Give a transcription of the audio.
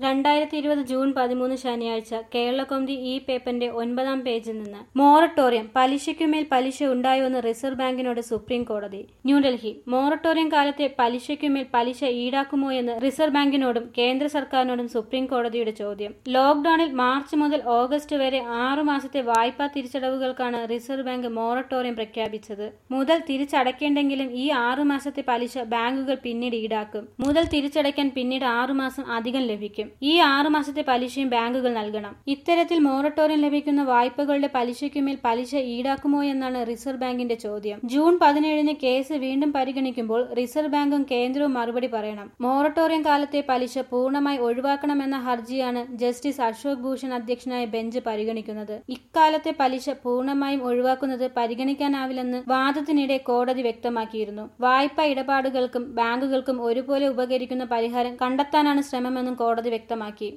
രണ്ടായിരത്തി ഇരുപത് ജൂൺ പതിമൂന്ന് ശനിയാഴ്ച കേരളകൗമുദി ഈ പേപ്പറിന്റെ ഒൻപതാം പേജിൽ നിന്ന് മോറട്ടോറിയം പലിശയ്ക്കുമേൽ പലിശ ഉണ്ടായോന്ന് റിസർവ് ബാങ്കിനോട് സുപ്രീം കോടതി ന്യൂഡൽഹി മോറട്ടോറിയം കാലത്തെ പലിശയ്ക്കുമേൽ പലിശ ഈടാക്കുമോ എന്ന് റിസർവ് ബാങ്കിനോടും കേന്ദ്ര സർക്കാരിനോടും സുപ്രീം കോടതിയുടെ ചോദ്യം ലോക്ഡൌണിൽ മാർച്ച് മുതൽ ഓഗസ്റ്റ് വരെ ആറു മാസത്തെ വായ്പാ തിരിച്ചടവുകൾക്കാണ് റിസർവ് ബാങ്ക് മോറട്ടോറിയം പ്രഖ്യാപിച്ചത് മുതൽ തിരിച്ചടയ്ക്കേണ്ടെങ്കിലും ഈ ആറു മാസത്തെ പലിശ ബാങ്കുകൾ പിന്നീട് ഈടാക്കും മുതൽ തിരിച്ചടയ്ക്കാൻ പിന്നീട് ആറുമാസം അധികം ലഭിക്കും ഈ ആറു മാസത്തെ പലിശയും ബാങ്കുകൾ നൽകണം ഇത്തരത്തിൽ മോറട്ടോറിയം ലഭിക്കുന്ന വായ്പകളുടെ പലിശയ്ക്കുമേൽ പലിശ ഈടാക്കുമോ എന്നാണ് റിസർവ് ബാങ്കിന്റെ ചോദ്യം ജൂൺ പതിനേഴിന് കേസ് വീണ്ടും പരിഗണിക്കുമ്പോൾ റിസർവ് ബാങ്കും കേന്ദ്രവും മറുപടി പറയണം മോറട്ടോറിയം കാലത്തെ പലിശ പൂർണ്ണമായി ഒഴിവാക്കണമെന്ന ഹർജിയാണ് ജസ്റ്റിസ് അശോക് ഭൂഷൺ അധ്യക്ഷനായ ബെഞ്ച് പരിഗണിക്കുന്നത് ഇക്കാലത്തെ പലിശ പൂർണ്ണമായും ഒഴിവാക്കുന്നത് പരിഗണിക്കാനാവില്ലെന്ന് വാദത്തിനിടെ കോടതി വ്യക്തമാക്കിയിരുന്നു വായ്പാ ഇടപാടുകൾക്കും ബാങ്കുകൾക്കും ഒരുപോലെ ഉപകരിക്കുന്ന പരിഹാരം കണ്ടെത്താനാണ് ശ്രമമെന്നും കോടതി വ്യക്തമാക്കി